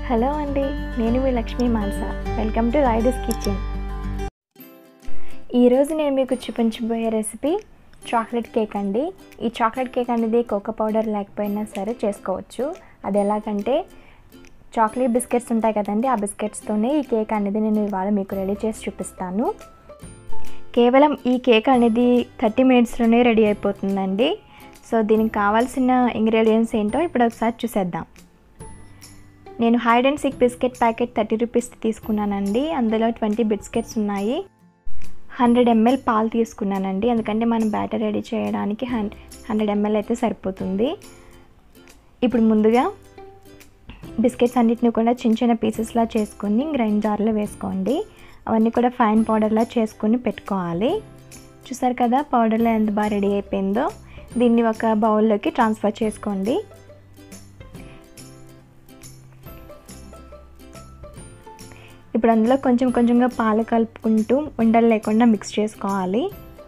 hello అండి నేను మీ లక్ష్మీ మాల్స వెల్కమ్ టు రాయిడస్ కిచెన్ ఈరోజు నేను మీకు చూపించబోయే రెసిపీ చాక్లెట్ కేక్ అండి ఈ చాక్లెట్ కేక్ అనేది కోకో పౌడర్ లేకపోయినా సరే చేసుకోవచ్చు అది ఎలాగంటే చాక్లెట్ బిస్కెట్స్ ఉంటాయి కదండి ఆ బిస్కెట్స్తోనే ఈ కేక్ అనేది నేను ఇవాళ మీకు రెడీ చేసి చూపిస్తాను కేవలం ఈ కేక్ అనేది థర్టీ మినిట్స్లోనే రెడీ అయిపోతుందండి సో దీనికి కావాల్సిన ఇంగ్రీడియంట్స్ ఏంటో ఇప్పుడు ఒకసారి చూసేద్దాం నేను hide and seek biscuit packet thirty rupees తీసుకున్నానండి అందులో ట్వంటీ బిస్కెట్స్ ఉన్నాయి హండ్రెడ్ ఎంఎల్ పాలు తీసుకున్నానండి ఎందుకంటే మనం బ్యాటర్ రెడీ చేయడానికి హన్ హండ్రెడ్ ఎంఎల్ అయితే సరిపోతుంది ఇప్పుడు ముందుగా బిస్కెట్స్ అన్నిటిని కూడా చిన్న చిన్న పీసెస్లా చేసుకొని గ్రైండ్ జార్లో వేసుకోండి అవన్నీ కూడా ఫైన్ పౌడర్లా చేసుకొని పెట్టుకోవాలి చూసారు కదా పౌడర్లో ఎంత బాగా రెడీ అయిపోయిందో దీన్ని ఒక బౌల్లోకి ట్రాన్స్ఫర్ చేసుకోండి ఇప్పుడు అందులో కొంచెం కొంచెంగా పాలు కలుపుకుంటూ ఉండలు లేకుండా మిక్స్ చేసుకోవాలి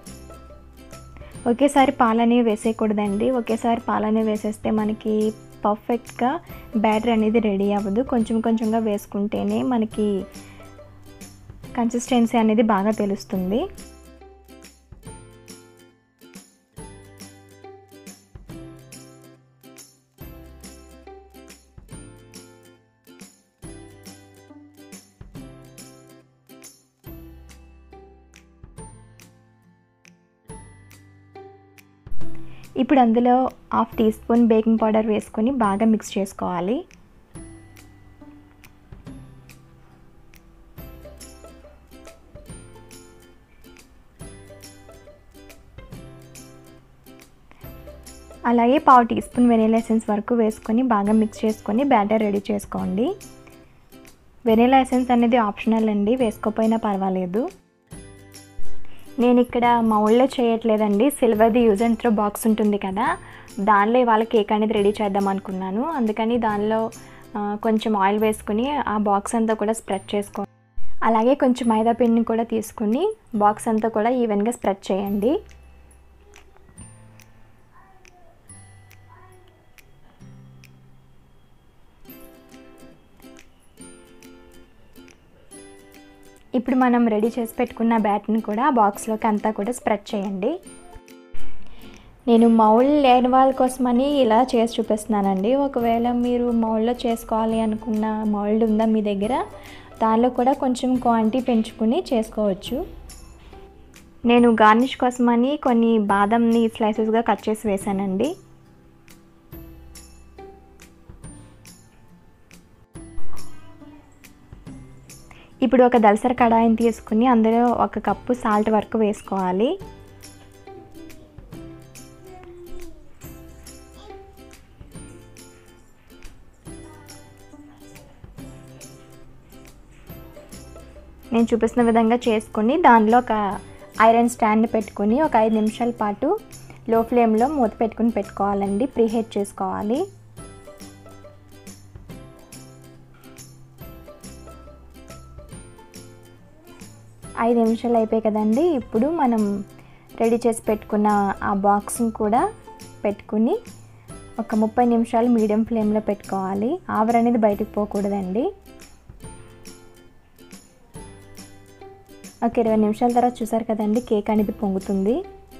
ఒకేసారి పాలని వేసేయకూడదండి ఒకేసారి పాలని వేసేస్తే మనకి పర్ఫెక్ట్గా బ్యాటర్ అనేది రెడీ అవ్వదు కొంచెం కొంచెంగా వేసుకుంటేనే మనకి కన్సిస్టెన్సీ అనేది బాగా తెలుస్తుంది ఇప్పుడు అందులో half teaspoon baking powder వేసుకొని బాగా మిక్స్ చేసుకోవాలి అలాగే పావు టీ స్పూన్ వెనీలా ఎసెన్స్ వరకు వేసుకొని బాగా మిక్స్ చేసుకొని బ్యాటర్ రెడీ చేసుకోండి వెనీలా ఎసెన్స్ అనేది ఆప్షనల్ అండి వేసుకోపోయినా పర్వాలేదు నేను ఇక్కడ మౌల్లో చేయట్లేదండి సిల్వర్ది యూజ్ అండ్ త్రో బాక్స్ ఉంటుంది కదా దానిలో ఇవాళ కేక్ అనేది రెడీ చేద్దాం అనుకున్నాను అందుకని దానిలో కొంచెం ఆయిల్ వేసుకుని ఆ బాక్స్ అంతా కూడా స్ప్రెడ్ చేసుకో అలాగే కొంచెం మైదా పిండిని కూడా తీసుకుని బాక్స్ అంతా కూడా ఈవెన్గా స్ప్రెడ్ చేయండి ఇప్పుడు మనం రెడీ చేసి పెట్టుకున్న బ్యాట్ని కూడా బాక్స్లోకి అంతా కూడా స్ప్రెడ్ చేయండి నేను మౌల్ లేని వాళ్ళ కోసమని ఇలా చేసి చూపిస్తున్నానండి ఒకవేళ మీరు మౌల్లో చేసుకోవాలి అనుకున్న మౌల్డ్ ఉందా మీ దగ్గర దానిలో కూడా కొంచెం క్వాంటిటీ పెంచుకుని చేసుకోవచ్చు నేను గార్నిష్ కోసమని కొన్ని బాదంని స్లైసెస్గా కట్ చేసి వేసానండి ఇప్పుడు ఒక దలసర కడాయిని తీసుకుని అందులో ఒక కప్పు సాల్ట్ వరకు వేసుకోవాలి నేను చూపిస్తున్న విధంగా చేసుకుని దానిలో ఒక ఐరన్ స్టాండ్ పెట్టుకుని ఒక ఐదు నిమిషాల పాటు లో ఫ్లేమ్లో మూత పెట్టుకుని పెట్టుకోవాలండి ప్రీహీట్ చేసుకోవాలి ఐదు నిమిషాలు అయిపోయాయి కదండి ఇప్పుడు మనం రెడీ చేసి పెట్టుకున్న ఆ బాక్స్ని కూడా పెట్టుకుని ఒక ముప్పై నిమిషాలు మీడియం ఫ్లేమ్లో పెట్టుకోవాలి ఆవిరి అనేది బయటకు పోకూడదండి ఒక ఇరవై నిమిషాల తర్వాత చూసారు కదండి కేక్ అనేది పొంగుతుంది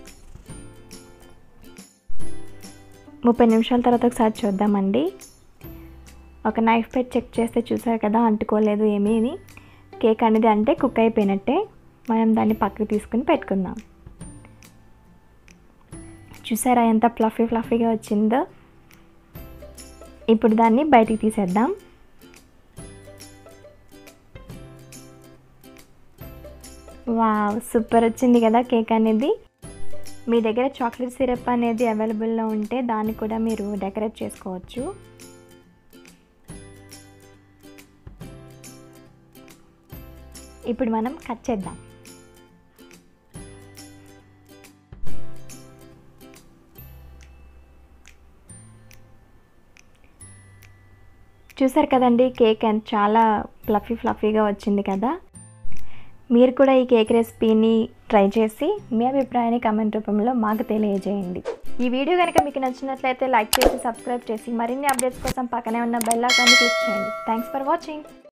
ముప్పై నిమిషాల తర్వాత ఒకసారి చూద్దామండి ఒక నైఫ్ పెట్టి చెక్ చేస్తే చూసారు కదా అంటుకోలేదు ఏమీ కేక్ అనేది అంటే కుక్ అయిపోయినట్టే మనం దాన్ని పక్కకు తీసుకుని పెట్టుకుందాం చూసారా ఎంత ఫ్లఫీ ఫ్లఫీగా వచ్చిందో ఇప్పుడు దాన్ని బయటికి తీసేద్దాం వా సూపర్ వచ్చింది కదా కేక్ అనేది మీ దగ్గర చాక్లెట్ సిరప్ అనేది అవైలబుల్లో ఉంటే దాన్ని కూడా మీరు డెకరేట్ చేసుకోవచ్చు ఇప్పుడు మనం కట్ చేద్దాం చూసారు కదండి కేక్ చాలా ఫ్లఫీ ఫ్లఫీగా వచ్చింది కదా మీరు కూడా ఈ కేక్ రెసిపీని ట్రై చేసి మీ అభిప్రాయాన్ని కమెంట్ రూపంలో మాకు తెలియజేయండి ఈ వీడియో కనుక మీకు నచ్చినట్లయితే లైక్ చేసి సబ్స్క్రైబ్ చేసి మరిన్ని అప్డేట్స్ కోసం పక్కనే ఉన్న బెల్ ఐకాన్ని క్లిక్ చేయండి థ్యాంక్స్ ఫర్ వాచింగ్